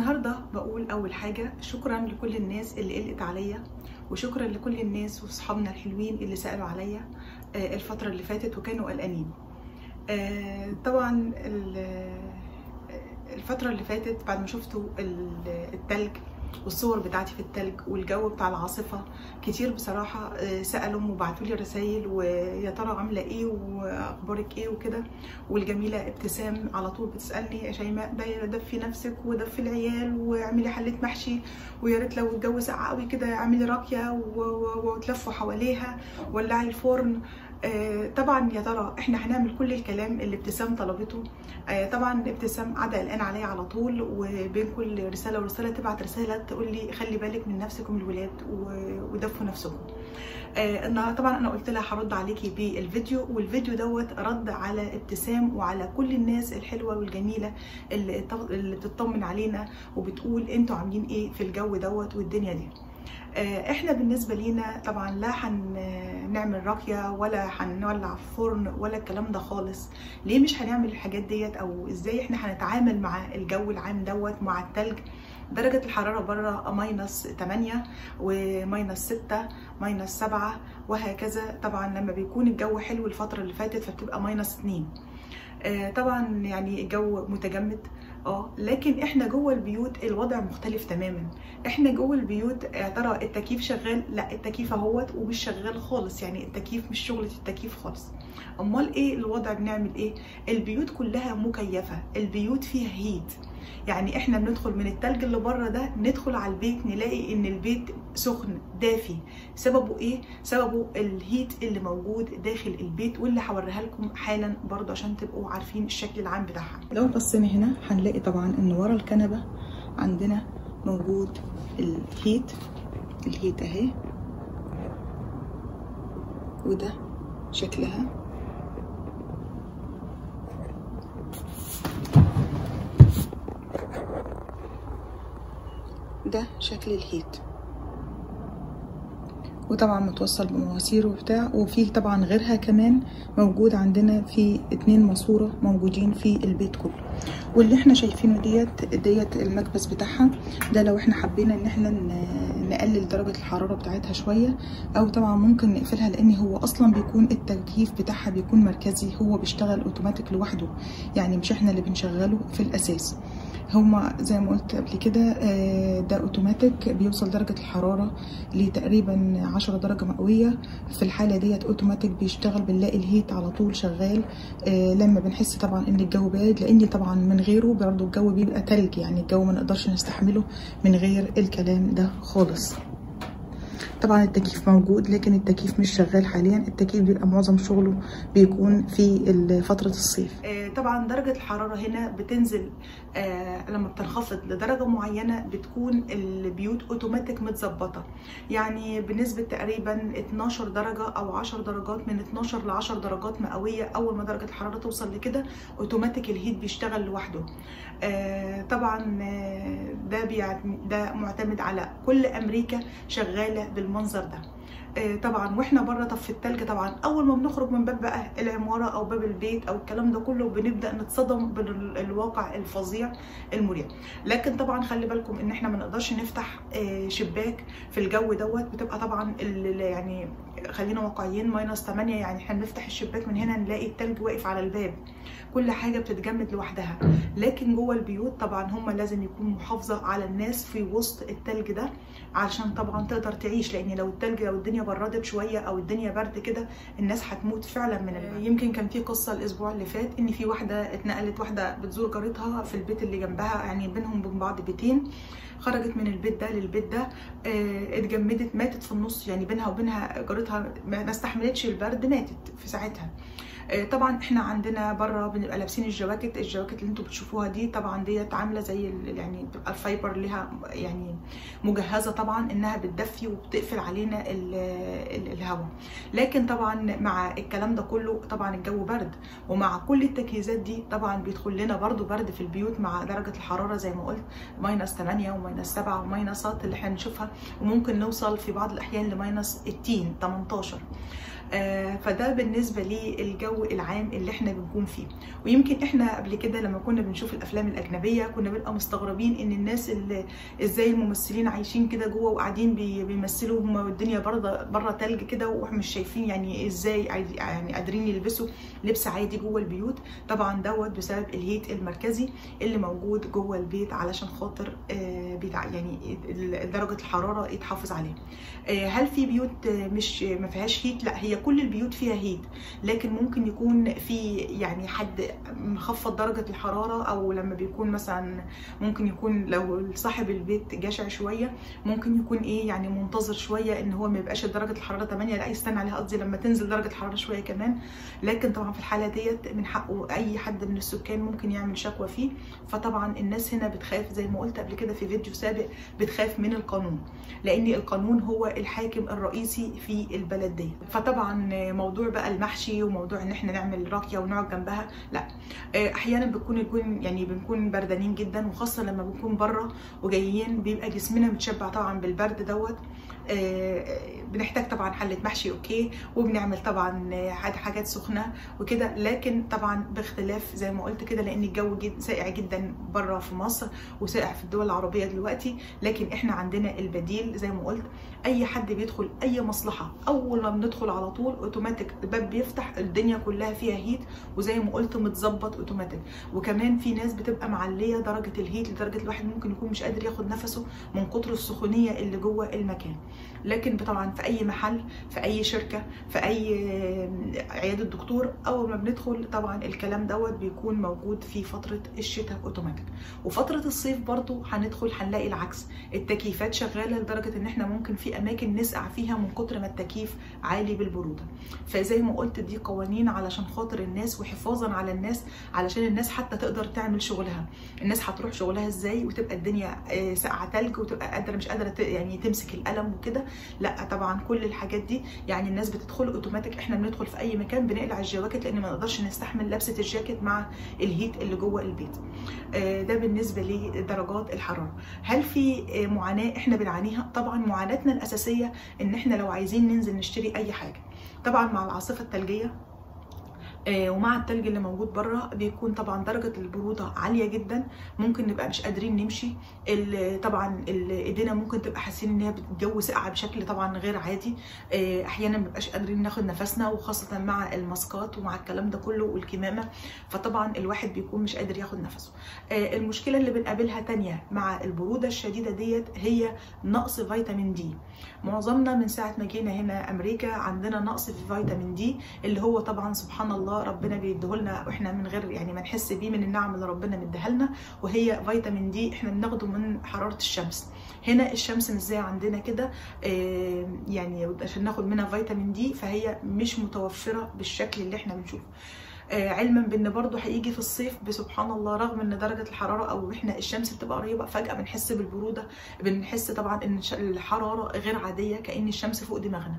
النهارده بقول اول حاجه شكرا لكل الناس اللي قلقت عليا وشكرا لكل الناس واصحابنا الحلوين اللي سالوا عليا آه، الفتره اللي فاتت وكانوا قلقانين آه، طبعا ال- الفتره اللي فاتت بعد ما شفتوا ال- التلج والصور بتاعتي في التلج والجو بتاع العاصفة كتير بصراحة آه، سألوا وبعتوا لي رسايل ويا ترى عاملة ايه واخبارك ايه وكده والجميلة ابتسام على طول بتسألني يا شيماء ده دفي نفسك ودفي العيال واعملي حلة محشي ويا ريت لو الجو ساقع قوي كده اعملي راقية و- و- وتلفوا حواليها ولعي الفرن آه، طبعا يا ترى احنا هنعمل كل الكلام اللي ابتسام طلبته آه، طبعا ابتسام قاعده قلقانه عليا على طول وبين كل رساله ورساله تبعت رساله تقول لي خلي بالك من نفسك ومن الولاد و- ودفوا نفسكم آه، إن طبعا انا قلت لها هرد عليكي بالفيديو والفيديو دوت رد على ابتسام وعلى كل الناس الحلوه والجميله اللي ط- اللي بتطمن علينا وبتقول انتوا عاملين ايه في الجو دوت والدنيا دي آه، احنا بالنسبه لينا طبعا لا هنعمل راقيه ولا هنولع في فرن ولا الكلام ده خالص ليه مش هنعمل الحاجات ديت او ازاي احنا هنتعامل مع الجو العام دوت مع التلج درجة الحرارة بره ماينس 8 وماينس 6 ماينس 7 وهكذا طبعا لما بيكون الجو حلو الفترة اللي فاتت فبتبقى ماينس 2 آه، طبعا يعني الجو متجمد اه لكن احنا جوه البيوت الوضع مختلف تماما احنا جوه البيوت يا ترى التكييف شغال لا التكييف اهوت ومش شغال خالص يعني التكييف مش شغلة التكييف خالص امال ايه الوضع بنعمل ايه البيوت كلها مكيفة البيوت فيها هيت يعني احنا بندخل من التلج اللي بره ده ندخل على البيت نلاقي ان البيت سخن دافي سببه ايه سببه الهيت اللي موجود داخل البيت واللي هوريها لكم حالا برضه عشان تبقوا عارفين الشكل العام بتاعها لو بصينا هنا هنلاقي طبعا ان ورا الكنبه عندنا موجود الهيت الهيت اهي وده شكلها ده شكل الهيت وطبعا متوصل بمواسير وبتاع وفي طبعا غيرها كمان موجود عندنا في اتنين ماسورة موجودين في البيت كله واللي احنا شايفينه ديت ديت المكبس بتاعها ده لو احنا حبينا ان احنا ن- نقلل درجة الحرارة بتاعتها شوية او طبعا ممكن نقفلها لان هو اصلا بيكون التكييف بتاعها بيكون مركزي هو بيشتغل اوتوماتيك لوحده يعني مش احنا اللي بنشغله في الاساس هما زي ما قلت قبل كده آه، ده اوتوماتيك بيوصل درجة الحرارة لتقريبا 10 درجة مئوية في الحالة ديت اوتوماتيك بيشتغل بنلاقي الهيت على طول شغال آه، لما بنحس طبعا ان الجو بارد لان طبعا من غيره برضه الجو بيبقى تلج يعني الجو ما نقدرش نستحمله من غير الكلام ده خالص طبعا التكييف موجود لكن التكييف مش شغال حاليا التكييف بيبقى معظم شغله بيكون في فترة الصيف طبعا درجة الحرارة هنا بتنزل آه، لما بتنخفض لدرجة معينة بتكون البيوت اوتوماتيك متظبطة يعني بنسبة تقريبا 12 درجة او 10 درجات من 12 ل 10 درجات مئوية اول ما درجة الحرارة توصل لكده اوتوماتيك الهيت بيشتغل لوحده آه، طبعا آه، ده بيعت- ده معتمد على كل امريكا شغالة بالمنظر ده آه، طبعا واحنا بره طب في التلج طبعا اول ما بنخرج من باب بقى العماره او باب البيت او الكلام ده كله بنبدا نتصدم بالواقع الفظيع المريع لكن طبعا خلي بالكم ان احنا ما نقدرش نفتح آه، شباك في الجو دوت بتبقى طبعا ال- ال- يعني خلينا واقعيين ماينس 8 يعني احنا بنفتح الشباك من هنا نلاقي التلج واقف على الباب كل حاجه بتتجمد لوحدها لكن جوه البيوت طبعا هم لازم يكون محافظه على الناس في وسط التلج ده علشان طبعا تقدر تعيش لان لو التلج لو الدنيا بردت شويه او الدنيا برد كده الناس هتموت فعلا من البرد يمكن كان في قصه الاسبوع اللي فات ان في واحده اتنقلت واحده بتزور جارتها في البيت اللي جنبها يعني بينهم وبين بعض بيتين خرجت من البيت ده للبيت ده آه، اتجمدت ماتت في النص يعني بينها وبينها جارتها ما ما استحملتش البرد ماتت في ساعتها آه، طبعا احنا عندنا بره بنبقى لابسين الجواكت الجواكت اللي انتوا بتشوفوها دي طبعا ديت عامله زي ال- يعني بتبقى الفايبر ليها يعني مجهزه طبعا انها بتدفي وبتقفل علينا ال- ال- الهواء لكن طبعا مع الكلام ده كله طبعا الجو برد ومع كل التجهيزات دي طبعا بيدخل لنا برضو برد في البيوت مع درجه الحراره زي ما قلت ماينس 8 وماينس 7 وماينسات اللي احنا بنشوفها وممكن نوصل في بعض الاحيان لماينس 18 18 آه، فده بالنسبه للجو العام اللي احنا بنكون فيه ويمكن احنا قبل كده لما كنا بنشوف الافلام الاجنبيه كنا بنبقى مستغربين ان الناس اللي ازاي الممثلين عايشين كده جوه وقاعدين بي- بيمثلوا هم الدنيا بره بره تلج كده واحنا مش شايفين يعني ازاي عايز- يعني قادرين يلبسوا لبس عادي جوه البيوت طبعا دوت بسبب الهيت المركزي اللي موجود جوه البيت علشان خاطر آه، بيتع... يعني ال- درجه الحراره يتحافظ عليها آه، هل في بيوت آه، مش ما فيهاش هيت لا هي كل البيوت فيها هيت لكن ممكن يكون في يعني حد مخفض درجه الحراره او لما بيكون مثلا ممكن يكون لو صاحب البيت جشع شويه ممكن يكون ايه يعني منتظر شويه ان هو ما يبقاش درجه الحراره 8 لا يستنى عليها قصدي لما تنزل درجه الحراره شويه كمان لكن طبعا في الحاله ديت من حقه اي حد من السكان ممكن يعمل شكوى فيه فطبعا الناس هنا بتخاف زي ما قلت قبل كده في فيديو سابق بتخاف من القانون لان القانون هو الحاكم الرئيسي في البلد دي فطبعا موضوع بقى المحشي وموضوع ان احنا نعمل راكيه ونقعد جنبها لا احيانا بنكون الجون يعني بنكون بردانين جدا وخاصه لما بنكون بره وجايين بيبقى جسمنا متشبع طبعا بالبرد دوت آه، بنحتاج طبعا حله محشي اوكي وبنعمل طبعا حاجة- حاجات سخنه وكده لكن طبعا باختلاف زي ما قلت كده لان الجو جد ساقع جدا بره في مصر وساقع في الدول العربيه دلوقتي لكن احنا عندنا البديل زي ما قلت اي حد بيدخل اي مصلحه اول ما بندخل على طول اوتوماتيك الباب بيفتح الدنيا كلها فيها هيت وزي ما قلت متظبط اوتوماتيك وكمان في ناس بتبقى معليه درجه الهيت لدرجه الواحد ممكن يكون مش قادر ياخد نفسه من كتر السخونيه اللي جوه المكان لكن طبعا في اي محل في اي شركه في اي عياده دكتور اول ما بندخل طبعا الكلام دوت بيكون موجود في فتره الشتاء اوتوماتيك وفتره الصيف برضو هندخل هنلاقي العكس التكييفات شغاله لدرجه ان احنا ممكن في اماكن نسقع فيها من كتر ما التكييف عالي بالبروده فزي ما قلت دي قوانين علشان خاطر الناس وحفاظا على الناس علشان الناس حتى تقدر تعمل شغلها الناس هتروح شغلها ازاي وتبقى الدنيا آه، ساقعه تلج وتبقى قادره مش قادره ت- يعني تمسك القلم وكده لا طبعا كل الحاجات دي يعني الناس بتدخل اوتوماتيك احنا بندخل في اي مكان بنقلع الجواكت لان ما نقدرش نستحمل لبسه الجاكيت مع الهيت اللي جوه البيت آه، ده بالنسبه لدرجات الحراره هل في آه، معاناه احنا بنعانيها طبعا معاناتنا الاساسيه ان احنا لو عايزين ننزل نشتري اي حاجه طبعا مع العاصفه الثلجيه آه، ومع التلج اللي موجود بره بيكون طبعا درجه البروده عاليه جدا ممكن نبقى مش قادرين نمشي ال- طبعا ال- ايدينا ممكن تبقى حاسين ان هي الجو ساقعه بشكل طبعا غير عادي آه، احيانا ما بنبقاش قادرين ناخد نفسنا وخاصه مع الماسكات ومع الكلام ده كله والكمامه فطبعا الواحد بيكون مش قادر ياخد نفسه آه، المشكله اللي بنقابلها تانية مع البروده الشديده ديت هي نقص فيتامين دي معظمنا من ساعه ما جينا هنا امريكا عندنا نقص في فيتامين دي اللي هو طبعا سبحان الله ربنا بيديهولنا واحنا من غير يعني ما نحس بيه من النعم اللي ربنا مديها لنا وهي فيتامين دي احنا بناخده من حراره الشمس هنا الشمس مش زي عندنا كده آه، يعني عشان ناخد منها فيتامين دي فهي مش متوفره بالشكل اللي احنا بنشوفه آه، علما بان برضو هيجي في الصيف بسبحان الله رغم ان درجه الحراره او احنا الشمس بتبقى قريبه فجاه بنحس بالبروده بنحس طبعا ان الش- الحراره غير عاديه كان الشمس فوق دماغنا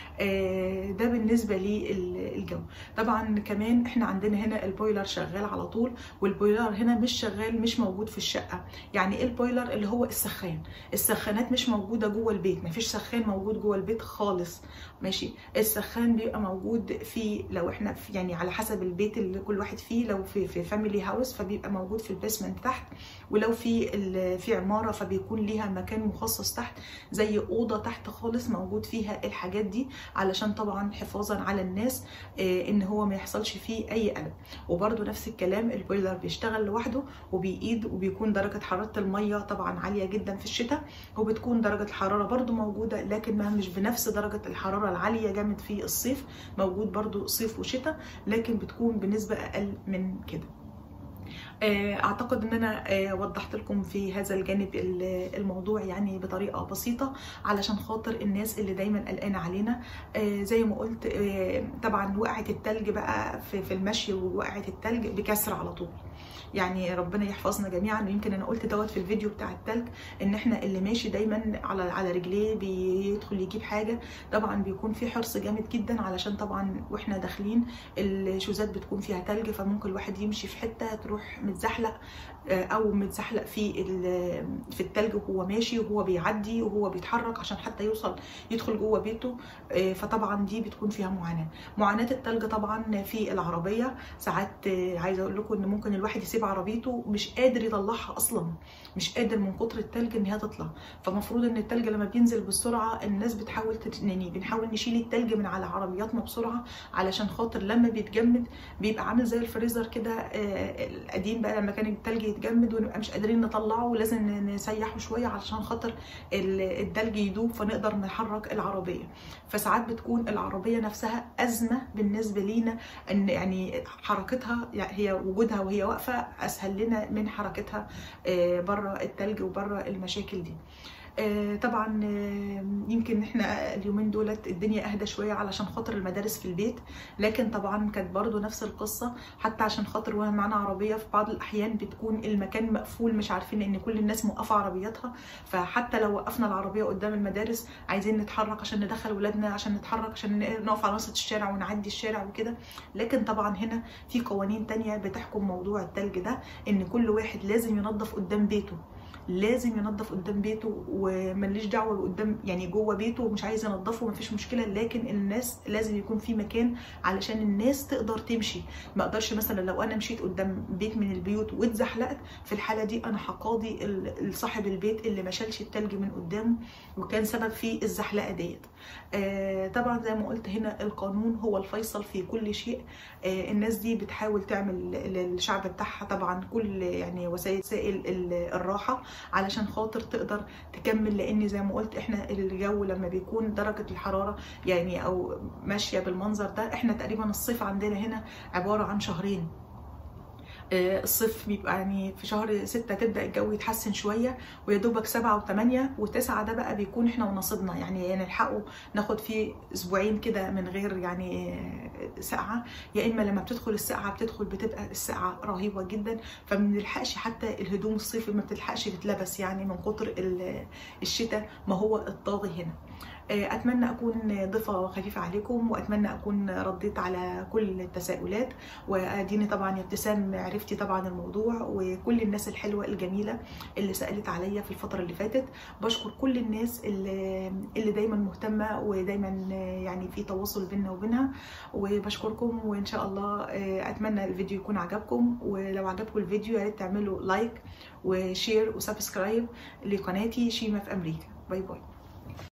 آه، ده بالنسبه للجو طبعا كمان احنا عندنا هنا البويلر شغال على طول والبويلر هنا مش شغال مش موجود في الشقه يعني ايه البويلر اللي هو السخان السخانات مش موجوده جوه البيت مفيش سخان موجود جوه البيت خالص ماشي السخان بيبقى موجود في لو احنا في يعني على حسب البيت اللي كل واحد فيه لو في في فاميلي هاوس فبيبقى موجود في البيسمنت تحت ولو في ال- في عماره فبيكون ليها مكان مخصص تحت زي اوضه تحت خالص موجود فيها الحاجات دي علشان طبعا حفاظا على الناس آه، ان هو ما يحصلش فيه اي قلق وبرده نفس الكلام البويلر بيشتغل لوحده وبيقيد وبيكون درجه حراره الميه طبعا عاليه جدا في الشتاء وبتكون درجه الحراره برده موجوده لكنها مش بنفس درجه الحراره العاليه جامد في الصيف موجود برده صيف وشتاء لكن بتكون بنسبه اقل من كده آه، اعتقد ان انا آه، وضحت لكم في هذا الجانب ال- الموضوع يعني بطريقه بسيطه علشان خاطر الناس اللي دايما قلقانه علينا آه، زي ما قلت آه، طبعا وقعت التلج بقى في في المشي ووقعت التلج بكسر على طول يعني ربنا يحفظنا جميعا ويمكن انا قلت دوت في الفيديو بتاع التلج ان احنا اللي ماشي دايما على على رجليه بيدخل يجيب حاجه طبعا بيكون في حرص جامد جدا علشان طبعا واحنا داخلين الشوزات بتكون فيها تلج فممكن الواحد يمشي في حته تروح متزحلق آه، او متزحلق في ال- في التلج وهو ماشي وهو بيعدي وهو بيتحرك عشان حتى يوصل يدخل جوه بيته آه، فطبعا دي بتكون فيها معاناه معاناه التلج طبعا في العربيه ساعات آه، عايزه اقول لكم ان ممكن الواحد يسيب عربيته مش قادر يطلعها اصلا مش قادر من كتر التلج ان هي تطلع فمفروض ان التلج لما بينزل بالسرعه الناس بتحاول تتنني بنحاول نشيل التلج من على عربياتنا بسرعه علشان خاطر لما بيتجمد بيبقى عامل زي الفريزر كده آه، القديم بقى لما كان التلج يتجمد ونبقى مش قادرين نطلعه ولازم نسيحه شويه علشان خاطر ال- التلج يدوب فنقدر نحرك العربيه فساعات بتكون العربيه نفسها ازمه بالنسبه لينا ان يعني حركتها يعني هي وجودها وهي واقفه اسهل لنا من حركتها بره التلج وبره المشاكل دي آه، طبعا آه، يمكن احنا اليومين دولت الدنيا اهدى شويه علشان خاطر المدارس في البيت لكن طبعا كانت برضو نفس القصه حتى عشان خاطر وانا معانا عربيه في بعض الاحيان بتكون المكان مقفول مش عارفين ان كل الناس موقفه عربياتها فحتى لو وقفنا العربيه قدام المدارس عايزين نتحرك عشان ندخل ولادنا عشان نتحرك عشان نقف على وسط الشارع ونعدي الشارع وكده لكن طبعا هنا في قوانين تانية بتحكم موضوع التلج ده ان كل واحد لازم ينظف قدام بيته لازم ينظف قدام بيته ومليش دعوه قدام يعني جوه بيته ومش عايز ينظفه مفيش مشكله لكن الناس لازم يكون في مكان علشان الناس تقدر تمشي ما اقدرش مثلا لو انا مشيت قدام بيت من البيوت واتزحلقت في الحاله دي انا هقاضي ال- صاحب البيت اللي ما شالش التلج من قدامه وكان سبب في الزحلقه ديت آه طبعا زي ما قلت هنا القانون هو الفيصل في كل شيء آه الناس دي بتحاول تعمل للشعب بتاعها طبعا كل يعني وسائل وسائل ال- الراحه علشان خاطر تقدر تكمل لان زي ما قلت احنا الجو لما بيكون درجه الحراره يعني او ماشيه بالمنظر ده احنا تقريبا الصيف عندنا هنا عباره عن شهرين آه، الصيف بيبقى يعني في شهر ستة تبدأ الجو يتحسن شوية ويا دوبك سبعة وثمانية وتسعة ده بقى بيكون احنا ونصيبنا يعني نلحقه ناخد فيه اسبوعين كده من غير يعني آه، سقعة يا اما لما بتدخل السقعة بتدخل بتبقى السقعة رهيبة جدا فما بنلحقش حتى الهدوم الصيفي ما بتلحقش تتلبس يعني من كتر ال- الشتاء ما هو الطاغي هنا آه، اتمنى اكون ضيفه خفيفه عليكم واتمنى اكون رديت على كل التساؤلات واديني طبعا يا ابتسام عرفتي طبعا الموضوع وكل الناس الحلوه الجميله اللي سالت عليا في الفتره اللي فاتت بشكر كل الناس اللي, اللي دايما مهتمه ودايما يعني في تواصل بيننا وبينها وبشكركم وان شاء الله آه، اتمنى الفيديو يكون عجبكم ولو عجبكم الفيديو يا ريت تعملوا لايك وشير وسبسكرايب لقناتي شيما في امريكا باي باي